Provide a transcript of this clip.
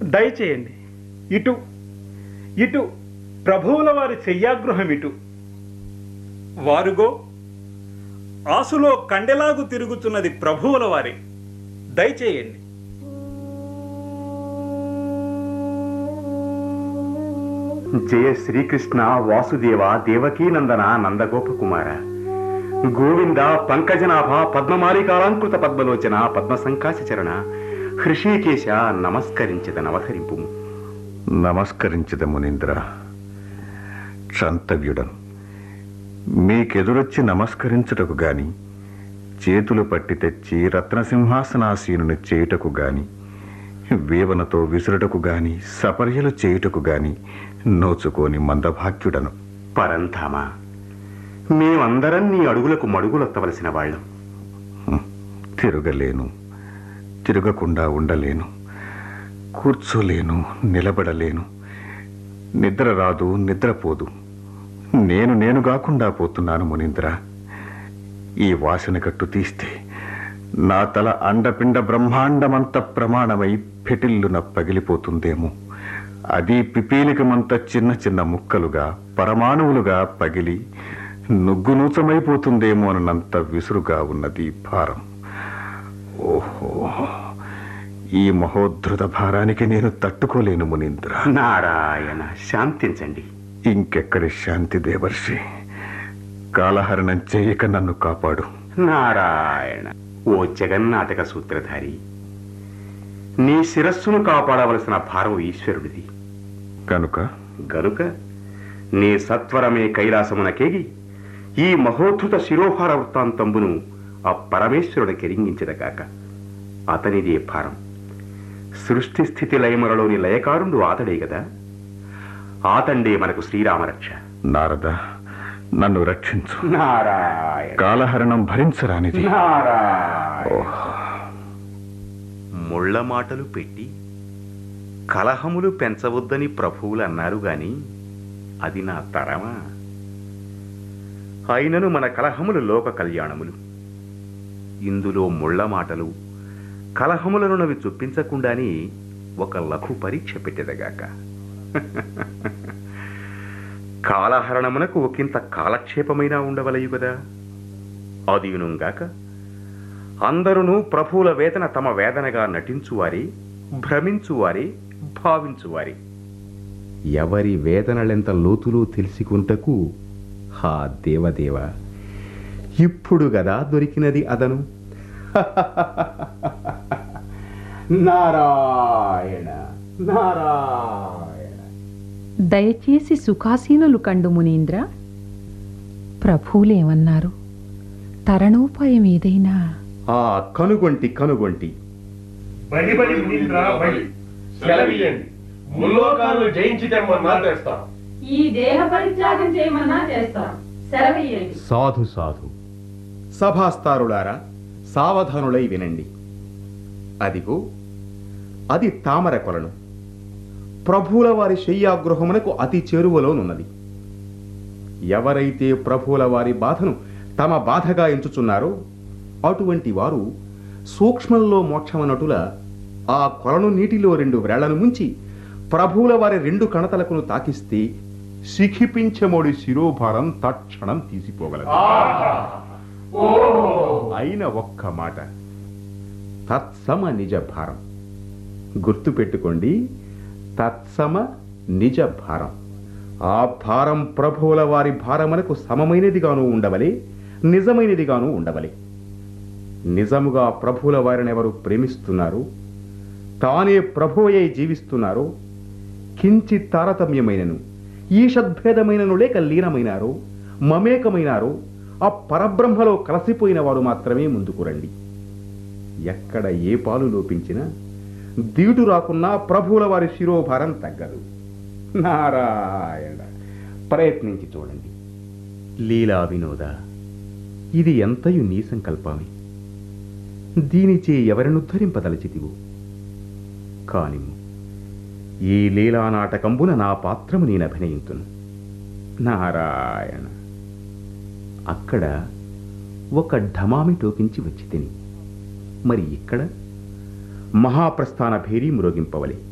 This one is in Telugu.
దయచేయండి ఇటు ఇటు ప్రభువుల వారి శయ్యాగృహం ఇటు వారుగో ఆసులో కండెలాగు తిరుగుతున్నది ప్రభువుల వారి దయచేయండి జయ శ్రీకృష్ణ వాసుదేవ దేవకీనందన నందగోప కుమార గోవింద పంకజనాభ పద్మమాలికాలంకృత పద్మలోచన పద్మసంకాశ చరణ హృషీకేశ నమస్కరించద నవహరింపు నమస్కరించద మునీంద్ర క్షంతవ్యుడను మీకెదురొచ్చి నమస్కరించుటకు గాని చేతులు పట్టి తెచ్చి రత్నసింహాసనాసీనుని చేయుటకు గాని వేవనతో విసురుటకు గాని సపర్యలు చేయుటకు గాని నోచుకోని మందభాగ్యుడను పరంధామ మేమందరం నీ అడుగులకు మడుగులొత్తవలసిన వాళ్ళం తిరగలేను తిరగకుండా ఉండలేను కూర్చోలేను నిలబడలేను నిద్ర రాదు నిద్రపోదు నేను నేను కాకుండా పోతున్నాను మునీంద్ర ఈ వాసన కట్టు తీస్తే నా తల అండపిండ బ్రహ్మాండమంత ప్రమాణమై పెటిల్లున పగిలిపోతుందేమో అది పిపీలికమంత చిన్న చిన్న ముక్కలుగా పరమాణువులుగా పగిలి నుగ్గునూచమైపోతుందేమో అన్నంత విసురుగా ఉన్నది ఈ భారం ఓహో ఈ మహోద్ధృత భారానికి నేను తట్టుకోలేను మునీంద్ర నారాయణ శాంతించండి ఇంకెక్కడి శాంతి దేవర్షి కాలహరణం చేయక నన్ను కాపాడు నారాయణ ఓ జగన్నాటక సూత్రధారి నీ శిరస్సును కాపాడవలసిన భారం ఈశ్వరుడిది కనుక గనుక నీ సత్వరమే కైలాసమునకేగి ఈ మహోద్ధృత శిరోభార వృత్తాంతంబును ఆ పరమేశ్వరుడు కెరింగించదగాక అతనిదే భారం సృష్టి స్థితి లయములలోని లయకారుడు ఆతడే గదా ఆతండే మనకు శ్రీరామరక్ష నారద నన్ను రక్షించు నారాయణ కాలహరణం భరించరానిది నారాయణ ముళ్ళ మాటలు పెట్టి కలహములు పెంచవద్దని ప్రభువులు అన్నారు గాని అది నా తరమా అయినను మన కలహములు లోక కళ్యాణములు ఇందులో ముళ్ళ మాటలు కలహములనునవి చొప్పించకుండానే ఒక లఘు పరీక్ష పెట్టెదగాక కాలహరణమునకు ఒకంత కాలక్షేపమైనా ఉండవలయు కదా అదియునుగాక అందరును ప్రభువుల వేదన తమ వేదనగా నటించువారే భ్రమించువారే భావించువారే ఎవరి వేదనలెంత లోతులో తెలుసుకుంటకు హా దేవదేవ ఇప్పుడు గదా దొరికినది అదను నారాయణ నారాయణ దయచేసి సుఖాసీనులు కండు మునీంద్ర ప్రభువులేమన్నారు తరణోపాయం ఏదైనా ఆ కనుగొంటి కనుగొంటి బడి బడి మునీంద్ర బడి సెలవియండి ముల్లోకాలను జయించి తెమ్మన్నా తెస్తాం ఈ దేహ పరిత్యాగం చేయమన్నా చేస్తాం సెలవయ్యండి సాధు సాధు సభాస్తారులారా సావధానులై వినండి అదిగో అది తామర కొలను ప్రభువుల వారి శయ్యాగృహమునకు అతి చేరువలోనున్నది ఎవరైతే ప్రభువుల వారి బాధను తమ బాధగా ఎంచుచున్నారో అటువంటి వారు సూక్ష్మంలో మోక్షమనటుల ఆ కొలను నీటిలో రెండు వ్రేళ్లను ముంచి ప్రభువుల వారి రెండు కణతలకును తాకిస్తే శిఖిపించమోడి శిరోభారం తక్షణం తీసిపోగలదు అయిన ఒక్క మాట తత్సమ నిజ భారం గుర్తుపెట్టుకోండి తత్సమ నిజ భారం ఆ భారం ప్రభువుల వారి భారమునకు సమమైనదిగాను ఉండవలే నిజమైనదిగాను ఉండవలే నిజముగా ప్రభువుల వారిని ఎవరు ప్రేమిస్తున్నారు తానే ప్రభువయ్యై జీవిస్తున్నారో కించిత్ తారతమ్యమైనను ఈషద్భేదమైనను లేక లీనమైనారో మమేకమైనారో ఆ పరబ్రహ్మలో కలసిపోయిన వారు మాత్రమే ముందుకు రండి ఎక్కడ ఏ పాలు లోపించినా దీటు రాకున్నా ప్రభువుల వారి శిరోభారం తగ్గదు నారాయణ ప్రయత్నించి చూడండి లీలా వినోద ఇది ఎంతయు నీ సంకల్పమే దీనిచే ఎవరినుద్ధరింపదలచితివు కానిము ఈ లీలా నాటకంబున నా పాత్రము నేను అభినయింతును నారాయణ అక్కడ ఒక ఢమామి టోకించి వచ్చి తిని మరి ఇక్కడ మహాప్రస్థాన భేరీ మ్రోగింపవలే